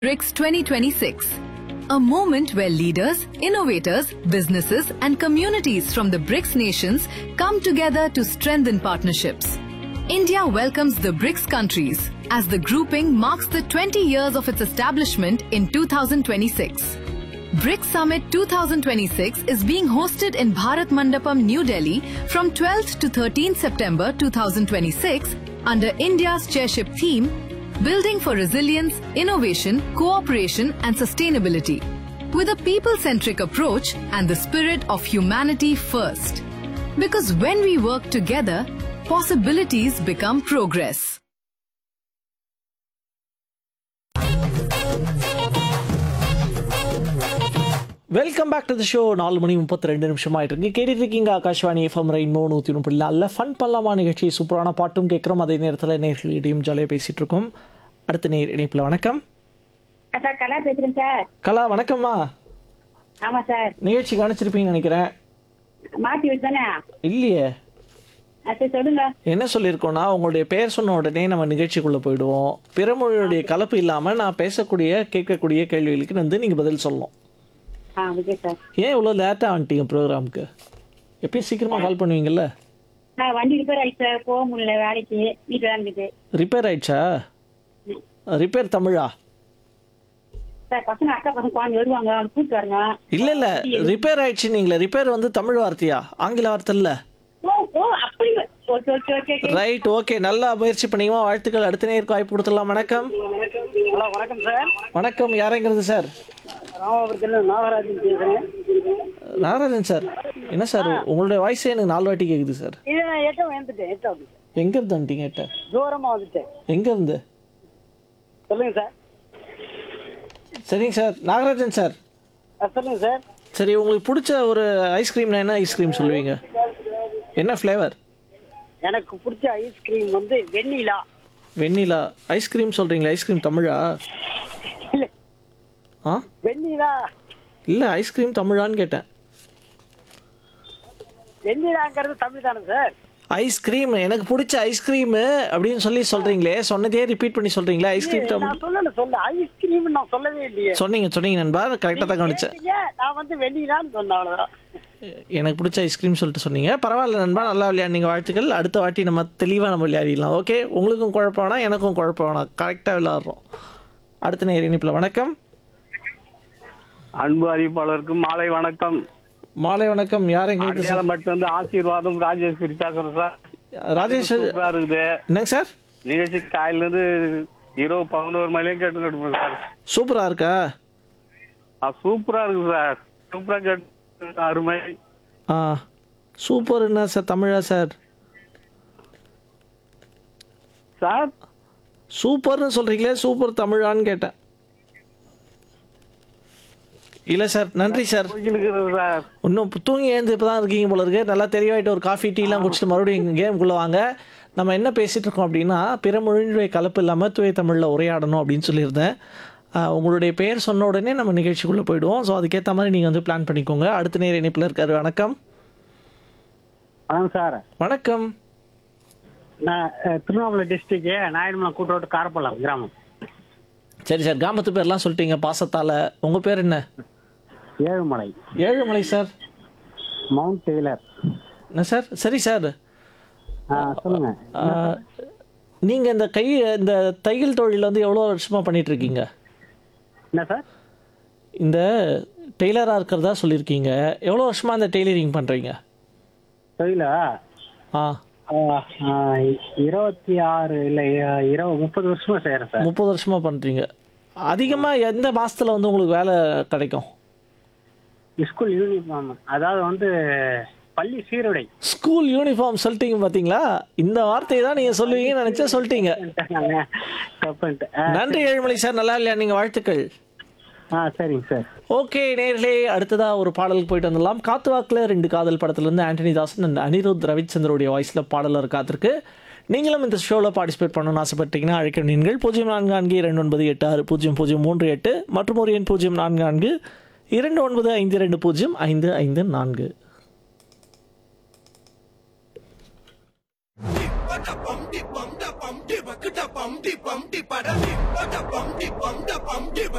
BRICS 2026. A moment where leaders, innovators, businesses, and communities from the BRICS nations come together to strengthen partnerships. India welcomes the BRICS countries as the grouping marks the 20 years of its establishment in 2026. BRICS Summit 2026 is being hosted in Bharat Mandapam, New Delhi from 12th to 13th September 2026 under India's chairship theme Building for Resilience, Innovation, Cooperation and Sustainability. With a people centric approach and the spirit of humanity first. Because when we work together, possibilities become progress. Welcome back to the show நாலு மணி முப்பத்தி ரெண்டு நிமிஷம் ஆயிட்டு இருக்கு கேட்டுட்டு இருக்கீங்க Akashvani FM rainbow நூற்றி முப்பது நல்ல ஃபன் பண்ணலாமா நிகழ்ச்சி சூப்பரான பாட்டும் கேட்குறோம் அதே நேரத்தில் நேர்களிடையும் ஜாலியாக பேசிட்டு இருக்கோம் அடுத்த நேர் இணைப்பில் வணக்கம் சார் கலா பேசுறேன் சார் கலா வணக்கம்மா ஆமா சார் நிகழ்ச்சி கவனிச்சிருப்பீங்கன்னு நினைக்கிறேன் மாத்தி வச்சு தானே இல்லையே சரி சொல்லுங்க என்ன சொல்லியிருக்கோம்னா உங்களுடைய பெயர் சொன்ன உடனே நம்ம நிகழ்ச்சிக்குள்ளே போயிடுவோம் பிறமொழியுடைய கலப்பு இல்லாமல் நான் பேசக்கூடிய கேட்கக்கூடிய கேள்விகளுக்கு வந்து நீங்கள் பதில் சொல்லணும் ஆ ஓகே சார் ஏன் இவ்வளோ லேட்டாக வந்துட்டீங்க ப்ரோக்ராமுக்கு எப்பயும் சீக்கிரமாக கால் பண்ணுவீங்கல்ல ஆ வண்டி ரிப்பேர் ஆயிடுச்சு சார் போக முடியல வேலைக்கு வீட்டில் தான் இருக்குது ரிப்பேர் ஆயிடுச்சா ரிப்பேர் தமிழா சார் பசங்க அக்கா பசங்க குழந்தை வருவாங்க அவங்க கூப்பிட்டு வரங்க இல்ல இல்ல ரிப்பேர் ஆயிடுச்சு நீங்களே ரிப்பேர் வந்து தமிழ் வார்த்தையா ஆங்கில வார்த்தை இல்ல ஓ ஓ அப்படி okay okay okay okay right okay நல்லா முயற்சி பண்ணீங்க வாழ்த்துக்கள் அடுத்த நேருக்கு வாய்ப்பு கொடுத்துடலாம் வணக்கம் ஹலோ வணக்கம் சார் வணக்கம் யாரைங்கிறது சார் ராமபுரத்தில் நாகராஜன் பேசுகிறேன் நாராயணன் சார் என்ன சார் உங்களுடைய வாய்ஸே எனக்கு நாலு வாட்டி கேக்குது சார் இது நான் எட்டம் வந்துட்டேன் எட்டம் எங்க இருந்து வந்துட்டீங்க எட்ட தூரமாக வந்துட்டேன் எங்க இருந்து சொல்லுங்க சார் சரிங்க சார் நாகராஜன் சார் சொல்லுங்க சார் சரி உங்களுக்கு பிடிச்ச ஒரு ஐஸ்கிரீம்னா என்ன ஐஸ்கிரீம் சொல்லுவீங்க என்ன ஃப்ளேவர் எனக்கு பிடிச்ச ஐஸ்கிரீம் வந்து வெண்ணிலா வெண்ணிலா ஐஸ்கிரீம் சொல்றீங்களா ஐஸ்கிரீம் தமிழா இல்லை ஆ வெண்ணிலா இல்லை ஐஸ்கிரீம் தமிழான்னு கேட்டேன் வெண்ணிலாங்கிறது தமிழ் தானே சார் ஐஸ்கிரீம் எனக்கு பிடிச்ச ஐஸ்கிரீம் அப்படின்னு சொல்லி சொல்றீங்களே சொன்னதே ரிப்பீட் பண்ணி சொல்றீங்களா ஐஸ்கிரீம் தமிழ் நான் சொல்லல சொல்ல ஐஸ்கிரீம் நான் சொல்லவே இல்லையே சொன்னீங்க சொன்னீங்க நண்பா கரெக்டாக தான் கவனிச்சேன் கேட்டீங்க, நான் வந்து வெண்ணிலான்னு சொன்னேன் அவ்வளவுதான் எனக்கு பிடிச்ச ஐஸ்கிரீம் சொல்லிட்டு சொன்னீங்க பரவாயில்ல நண்பா நல்லா விளையாடுனீங்க வாழ்த்துக்கள் அடுத்த வாட்டி நம்ம தெளிவாக நம்ம விளையாடிடலாம் ஓகே உங்களுக்கும் குழப்பம் வேணாம் எனக்கும் குழப்பம் வேணாம் கரெக்டாக விளையாடுறோம் அடுத்த நேர் இனிப்பில் வணக்கம் அன்பு அறிவிப்பாளருக்கு மாலை வணக்கம் மாலை வணக்கம் யார் எங்களுக்கு சார் மட்டும் வந்து ஆசீர்வாதம் ராஜேஸ்வரி பேசுறேன் சார் ராஜேஷ் சூப்பரா இருக்குது என்னங்க சார் நிகழ்ச்சி காலையில இருந்து இரவு பதினோரு மணிலையும் கேட்டு கேட்டு சார் சூப்பராக இருக்கா ஆ, சூப்பரா இருக்கு சார் சூப்பரா கேட்டு அருமை ஆ சூப்பர் என்ன சார் தமிழா சார் சார் சூப்பர்னு சொல்கிறீங்களே சூப்பர் தமிழான்னு கேட்டேன் இல்லை சார் நன்றி சார் போய்க்கிட்டு சார் இன்னும் தூங்கி எழுந்து இப்போ தான் இருக்கீங்க போல இருக்கு நல்லா தெளிவாயிட்டு ஒரு காஃபி டீலாம் குடிச்சிட்டு மறுபடியும் கேமுக்குள்ளே வாங்க நம்ம என்ன பேசிகிட்டு இருக்கோம் அப்படின்னா பிற மொழியுடைய கலப்பு இல்லாமல் தூய தமிழில் உரையாடணும் அப்படின்னு சொல்லியிருந்தேன் ஆஹ் உங்களுடைய பெயர் சொன்ன உடனே நம்ம நிகழ்ச்சிக்குள்ளே போயிடுவோம் ஸோ அதுக்கேற்ற மாதிரி நீங்கள் வந்து பிளான் பண்ணிக்கோங்க அடுத்த நேர இணைப்பில் இருக்காரு வணக்கம் வணக்கம் சார் வணக்கம் நான் அஹ், திருவண்ணாமலை டிஸ்ட்ரிக்ட் நாயுடுமலை கூட்டோட்டு காரப்பள்ளம் கிராமம் சரி சார் கிராமத்து பேர்லாம் சொல்லிட்டீங்க பாசத்தால் உங்கள் பேர் என்ன Ezhumalai Ezhumalai sir mount Taylor என்ன சார் சரி சார் ஆ, சொல்லுங்க நீங்கள் இந்த கை இந்த தையல் தொழில் வந்து எவ்வளோ வருஷமாக பண்ணிட்டு இருக்கீங்க என்ன சார் இந்த டெய்லராக இருக்கிறதா சொல்லியிருக்கீங்க எவ்வளோ வருஷமாக இந்த டெய்லரிங் பண்ணுறீங்க தொழிலா ஆ ஆ, ஆ, இருபத்தி ஆறு இல்லை இருபது முப்பது வருஷமா செய்யறேன் சார் முப்பது வருஷமாக பண்ணுறீங்க அதிகமாக எந்த மாதத்தில் வந்து உங்களுக்கு வேலை கிடைக்கும் ஸ்கூல் யூனிஃபார்ம் அதாவது வந்து பள்ளி சீருடை ஸ்கூல் யூனிஃபார்ம் சொல்லிட்டீங்க பார்த்தீங்களா இந்த வார்த்தையை தான் நீங்கள் சொல்லுவீங்கன்னு நினச்சா சொல்லிட்டீங்க தப்புன்ட்டு. ஆ, நன்றி ஏழுமலை சார் நல்லா இல்லையா நீங்கள் வாழ்த்துக்கள் ஆ சரிங்க சார் ஓகே நேர்களே அடுத்ததாக ஒரு பாடலுக்கு போயிட்டு வந்துடலாம் காத்து வாக்கில் ரெண்டு காதல் படத்துலேருந்து ஆண்டனி தாசன் அண்ட் அனிருத் ரவிச்சந்திரோடைய வாய்ஸில் பாடலர் காத்திருக்கு நீங்களும் இந்த ஷோவில் பார்ட்டிசிபேட் பண்ணணும்னு ஆசைப்பட்டீங்கன்னா அழைக்க நீங்கள் பூஜ்ஜியம் நான்கு நான்கு இரண்டு ஒன்பது எட்டு ஆறு பூஜ்ஜியம் பூஜ்ஜியம் மூன்று எட்டு மற்றும் ஒரு எண் பூஜ்ஜியம் நான்கு நான்கு இரண்டு ஒன்பது ஐந்து ரெண்டு பூஜ்ஜியம் ஐந்து ஐந்து நான்கு பம் டி பம் ட பம் டி பக்கு ட பம் டி பம் டி பட டி பட பம் டி பம் ட பம் டி